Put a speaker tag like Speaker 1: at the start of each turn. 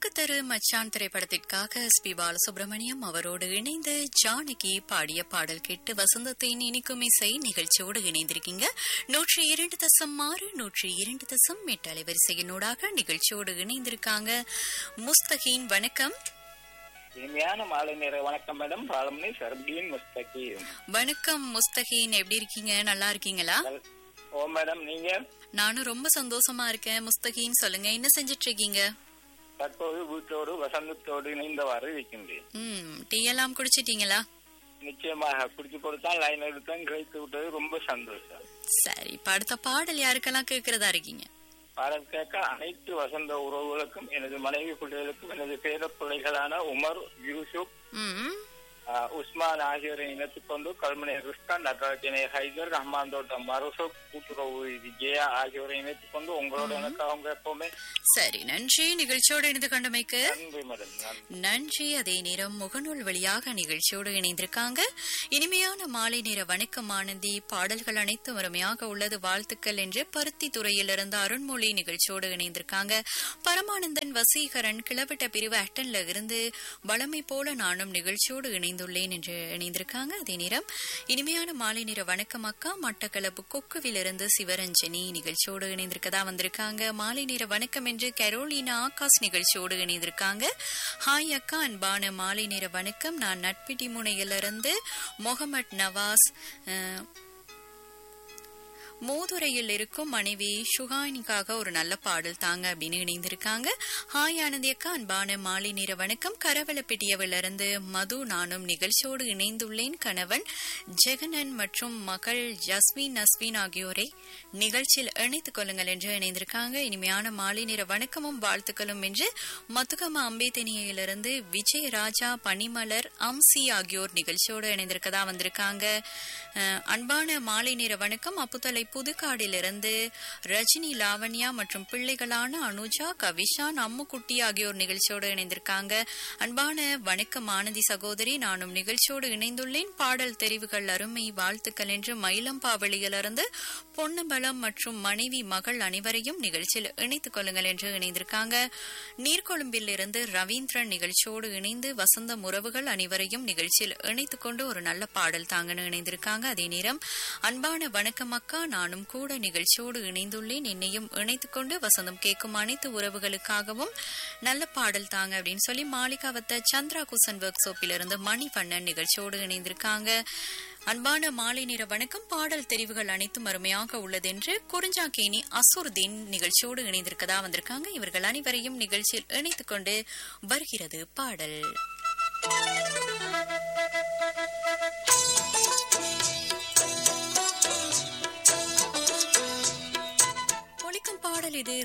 Speaker 1: தெற்கு தெரு மச்சான் திரைப்படத்திற்காக எஸ் பி பாலசுப்ரமணியம் அவரோடு இணைந்து ஜானகி பாடிய பாடல் கேட்டு வசந்தத்தின் இனிக்கும் இசை நிகழ்ச்சியோடு இணைந்திருக்கீங்க நூற்றி இரண்டு தசம் ஆறு நூற்றி இரண்டு தசம் எட்டு அலைவரிசையினூடாக நிகழ்ச்சியோடு இணைந்திருக்காங்க முஸ்தகின் வணக்கம்
Speaker 2: இனிமையான மாலை நேர வணக்கம் மேடம் பாலமணி சர்பீன் முஸ்தகீம்
Speaker 1: வணக்கம் முஸ்தகின் எப்படி இருக்கீங்க நல்லா இருக்கீங்களா
Speaker 2: ஓ மேடம் நீங்க
Speaker 1: நானும் ரொம்ப சந்தோஷமா இருக்கேன் முஸ்தகின் சொல்லுங்க என்ன செஞ்சிட்டு இருக்கீங்க
Speaker 2: தற்போது வீட்டோடு வசந்தத்தோடு இணைந்தவாறு இருக்கின்றேன்
Speaker 1: ம் டீ எல்லாம் குடிச்சிட்டீங்களா
Speaker 2: நிச்சயமாக குடிச்சு கொடுத்தான் லைன் எடுத்தான் கிடைத்து விட்டது ரொம்ப சந்தோஷம்
Speaker 1: சரி இப்ப அடுத்த பாடல் யாருக்கெல்லாம் கேக்குறதா இருக்கீங்க
Speaker 2: பாடல் கேட்க அனைத்து வசந்த உறவுகளுக்கும் எனது மனைவி பிள்ளைகளுக்கும் எனது பேர பிள்ளைகளான உமர் யூசுப்
Speaker 1: ம்
Speaker 2: ஆஹ், உஸ்மான் ஆகியோரை இணைத்துக் கொண்டு கல்முனை ருஸ்கான் நடராஜனை ஹைதர் ரஹ்மான் தோட்டம் மருசப் கூட்டுறவு விஜயா ஆகியோரை இணைத்துக் கொண்டு உங்களோட எனக்கு அவங்க எப்பவுமே
Speaker 1: சரி நன்றி நிகழ்ச்சியோடு இணைந்து கொண்டமைக்கு
Speaker 2: நன்றி மேடம் நன்றி
Speaker 1: நன்றி அதே நேரம் முகநூல் வழியாக நிகழ்ச்சியோடு இணைந்திருக்காங்க இனிமையான மாலை நேர வணக்கம் ஆனந்தி பாடல்கள் அனைத்தும் அருமையாக உள்ளது வாழ்த்துக்கள் என்று பருத்தி துறையிலிருந்து அருண்மொழி நிகழ்ச்சியோடு இணைந்திருக்காங்க பரமானந்தன் வசீகரன் கிளவிட்ட பிரிவு அட்டன்ல இருந்து வளமை போல நானும் நிகழ்ச்சியோடு இணைந்துள்ளேன் என்று இணைந்திருக்காங்க அதே நேரம் இனிமையான மாலை நேர வணக்கம் அக்கா மட்டக்களப்பு கொக்குவிலிருந்து சிவரஞ்சனி நிகழ்ச்சியோடு இணைந்திருக்கதா வந்திருக்காங்க மாலை நேர வணக்கம் என்று கரோலினா ஆகாஷ் நிகழ்ச்சியோடு இணைந்திருக்காங்க ஹாய் அக்கா அன்பான மாலை நேர வணக்கம் நான் நட்பிட்டி முனையிலிருந்து முகமட் நவாஸ் அஹ், மோதுரையில் இருக்கும் மனைவி சுகானிக்காக ஒரு நல்ல பாடல் தாங்க அப்படின்னு இணைந்திருக்காங்க ஹாய் ஆனந்தி அக்கா அன்பான மாலை நேர வணக்கம் கரவலப்பிட்டியவிலிருந்து மது நானும் நிகழ்ச்சியோடு இணைந்துள்ளேன் கணவன் ஜெகனன் மற்றும் மகள் ஜஸ்வின் நஸ்வின் ஆகியோரை நிகழ்ச்சியில் இணைத்துக் கொள்ளுங்கள் என்று இணைந்திருக்காங்க இனிமையான மாலை நேர வணக்கமும் வாழ்த்துக்களும் என்று மத்துகம அம்பேதனியிலிருந்து விஜய் ராஜா பனிமலர் அம்சி ஆகியோர் நிகழ்ச்சியோடு இணைந்திருக்கதா வந்திருக்காங்க அஹ், அன்பான மாலை நேர வணக்கம் அப்புத்தலை புதுக்காடிலிருந்து ரஜினி லாவண்யா மற்றும் பிள்ளைகளான அனுஜா கவிஷான் அம்முக்குட்டி ஆகியோர் நிகழ்ச்சியோடு இணைந்திருக்காங்க அன்பான வணக்கம் ஆனந்தி சகோதரி நானும் நிகழ்ச்சியோடு இணைந்துள்ளேன் பாடல் தெரிவுகள் அருமை வாழ்த்துக்கள் என்று மயிலம்பாவளியிலிருந்து பொன்னம்பலம் மற்றும் மனைவி மகள் அனைவரையும் நிகழ்ச்சியில் இணைத்துக் கொள்ளுங்கள் என்று இணைந்திருக்காங்க நீர்கொழும்பில் இருந்து ரவீந்திரன் நிகழ்ச்சியோடு இணைந்து வசந்தம் உறவுகள் அனைவரையும் நிகழ்ச்சியில் இணைத்துக் கொண்டு ஒரு நல்ல பாடல் தாங்கன்னு இணைந்திருக்காங்க அதே நேரம் அன்பான வணக்கம் அக்கா நானும் கூட நிகழ்ச்சியோடு இணைந்துள்ளேன் என்னையும் இணைத்துக் கொண்டு வசந்தம் கேட்கும் அனைத்து உறவுகளுக்காகவும் நல்ல பாடல் தாங்க அப்படின்னு சொல்லி மாளிகாவத்த சந்திரா குசன் ஒர்க் ஷாப்பிலிருந்து மணிவண்ணன் நிகழ்ச்சியோடு இணைந்திருக்காங்க அன்பான மாலை நேர வணக்கம் பாடல் தெரிவுகள் அனைத்தும் அருமையாக உள்ளது என்று குறிஞ்சாக்கேணி அசுர்தீன் நிகழ்ச்சியோடு இணைந்திருக்கதா வந்திருக்காங்க இவர்கள் அனைவரையும் நிகழ்ச்சியில் இணைத்துக் கொண்டு வருகிறது பாடல் ஒலிக்கும் பாடல் இது